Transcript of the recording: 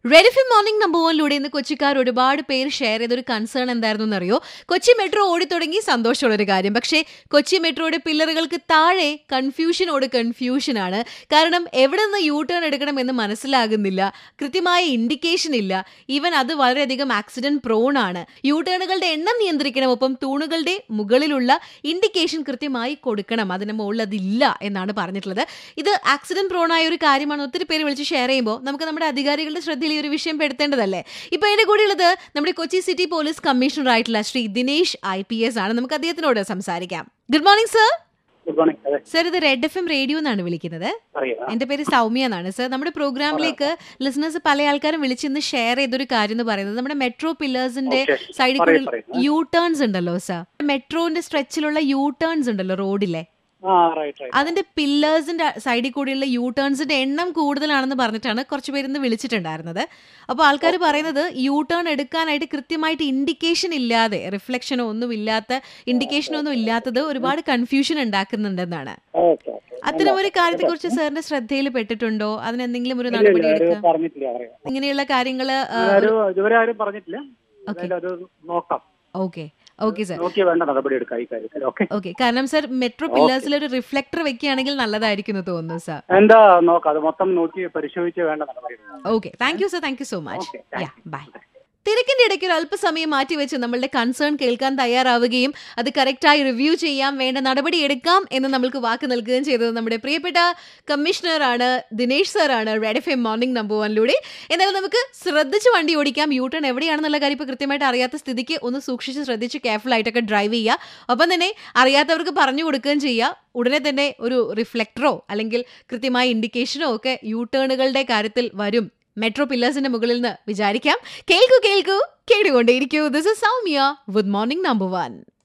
റെഡിഫി morning number വണ്ണിലൂടെ ഇന്ന് കൊച്ചിക്കാർ ഒരുപാട് പേര് ഷെയർ ചെയ്തൊരു കൺസേൺ എന്തായിരുന്നു എന്നറിയോ കൊച്ചി മെട്രോ ഓടിത്തുടങ്ങി സന്തോഷമുള്ളൊരു കാര്യം പക്ഷേ കൊച്ചി മെട്രോയുടെ പില്ലറുകൾക്ക് താഴെ കൺഫ്യൂഷനോട് കൺഫ്യൂഷനാണ് കാരണം എവിടെ നിന്ന് യൂ ടേൺ എടുക്കണം എന്ന് മനസ്സിലാകുന്നില്ല കൃത്യമായ ഇൻഡിക്കേഷൻ ഇല്ല ഈവൻ അത് വളരെയധികം ആക്സിഡന്റ് പ്രോൺ ആണ് യൂ ടേണുകളുടെ എണ്ണം നിയന്ത്രിക്കണം ഒപ്പം തൂണുകളുടെ മുകളിലുള്ള ഇൻഡിക്കേഷൻ കൃത്യമായി കൊടുക്കണം അതിന് മുകളിൽ അതില്ല എന്നാണ് പറഞ്ഞിട്ടുള്ളത് ഇത് ആക്സിഡന്റ് പ്രോൺ ആയ ഒരു കാര്യമാണ് ഒത്തിരി പേര് വിളിച്ച് ഷെയർ ചെയ്യുമ്പോൾ നമുക്ക് നമ്മുടെ അധികാരികളുടെ ശ്രദ്ധയിൽ ഈ ഒരു വിഷയം പെടുത്തേണ്ടതല്ലേ ഇപ്പൊ അതിന്റെ കൂടെ ഉള്ളത് നമ്മുടെ കൊച്ചി സിറ്റി പോലീസ് കമ്മീഷണർ ആയിട്ടുള്ള Shri Dinesh I P S ആണ് നമുക്ക് അദ്ദേഹത്തിനോട് സംസാരിക്കാം good morning sir good morning അതെ സർ ഇത് റെഡ് എഫ് എം റേഡിയോ എന്നാണ് വിളിക്കുന്നത് അറിയാം എന്റെ പേര് സൗമ്യ എന്നാണ് സർ നമ്മുടെ പ്രോഗ്രാമിലേക്ക് ലിസണേഴ്സ് പല ആൾക്കാരും വിളിച്ചിന്ന് ഷെയർ ചെയ്തൊരു കാര്യം എന്ന് പറയുന്നത് നമ്മുടെ മെട്രോ പില്ലേഴ്സിന്റെ Okay. സൈഡിൽ പറയൂ, കൂടി പറയൂ. യൂ ടേൺസ് ഉണ്ടല്ലോ സർ മെട്രോന്റെ സ്ട്രെച്ചിലുള്ള യൂ ടേൺസ് ഉണ്ടല്ലോ റോഡിലെ ആ റൈറ്റ് റൈറ്റ് അതിന്റെ പില്ലേഴ്സിന്റെ സൈഡിൽ കൂടിയുള്ള യൂ ടേൺസിന്റെ എണ്ണം കൂടുതലാണെന്ന് പറഞ്ഞിട്ടാണ് കുറച്ച് പേരിന്ന് വിളിച്ചിട്ടുണ്ടായിരുന്നത് അപ്പോൾ ആൾക്കാർ പറയുന്നത് യൂ ടേൺ എടുക്കാനായിട്ട് കൃത്യമായിട്ട് ഇൻഡിക്കേഷൻ ഇല്ലാതെ റിഫ്ലക്ഷനോ ഒന്നും ഇല്ലാത്ത ഇൻഡിക്കേഷനോ ഒന്നും ഇല്ലാത്തത് ഒരുപാട് കൺഫ്യൂഷൻ ഉണ്ടാക്കുന്നുണ്ടെന്നാണ് ഓക്കെ ഓക്കെ അത്തരം ഒരു കാര്യത്തെ കുറിച്ച് സാറിന്റെ ശ്രദ്ധയിൽ പെട്ടിട്ടുണ്ടോ അതിനെന്തെങ്കിലും ഒരു ഇല്ല, നടപടി ഇല്ല, ആരും എടുക്കാം പറഞ്ഞിട്ടില്ല അറിയാം ഇങ്ങനെയുള്ള കാര്യങ്ങള് ആരും ഇതുവരെ ആരും പറഞ്ഞിട്ടില്ല Okay. എന്തായാലും അത് നോക്കാം ഓക്കെ ഓക്കെ സർ നോക്കി വേണ്ട നടപടി എടുക്കാം ഈ കാര്യത്തിൽ ഓക്കെ ഓക്കെ കാരണം സർ മെട്രോ പില്ലേഴ്സിൽ ഒരു റിഫ്ലക്ടർ വെക്കുകയാണെങ്കിൽ നല്ലതായിരിക്കും എന്ന് തോന്നുന്നു സർ എന്താ നോക്കാം അത് മൊത്തം നോക്കി പരിശോധിച്ച് വേണ്ട നടപടി എടുക്കാം okay thank you sir thank you so much Okay, thank യാ you. ബൈ തിരക്കിന്റെ ഇടയ്ക്ക് ഒരു അല്പസമയം മാറ്റിവെച്ച് നമ്മളുടെ കൺസേൺ കേൾക്കാൻ തയ്യാറാവുകയും അത് കറക്റ്റായി റിവ്യൂ ചെയ്യാം വേണ്ട നടപടി എടുക്കാം എന്ന് നമ്മൾക്ക് വാക്ക് നൽകുകയും ചെയ്തത് നമ്മുടെ പ്രിയപ്പെട്ട കമ്മീഷണറാണ് ദിനേഷ് സാറാണ് red F M morning number വണ്ണിലൂടെ എന്നാലും നമുക്ക് ശ്രദ്ധിച്ച് വണ്ടി ഓടിക്കാം യൂ ടേൺ എവിടെയാണെന്നുള്ള കാര്യം ഇപ്പോൾ കൃത്യമായിട്ട് അറിയാത്ത സ്ഥിതിക്ക് ഒന്ന് സൂക്ഷിച്ച് ശ്രദ്ധിച്ച് കെയർഫുൾ ആയിട്ടൊക്കെ ഡ്രൈവ് ചെയ്യുക ഒപ്പം തന്നെ അറിയാത്തവർക്ക് പറഞ്ഞു കൊടുക്കുകയും ചെയ്യുക ഉടനെ തന്നെ ഒരു റിഫ്ലക്ടറോ അല്ലെങ്കിൽ കൃത്യമായ ഇൻഡിക്കേഷനോ ഒക്കെ യൂ ടേണുകളുടെ കാര്യത്തിൽ വരും മെട്രോ പില്ലേഴ്സിന്റെ മുകളിൽ നിന്ന് വിചാരിക്കാം കേൾക്കൂ കേൾക്കൂ കേട്ടുകൊണ്ടേയിരിക്കൂ this is Soumya good morning number one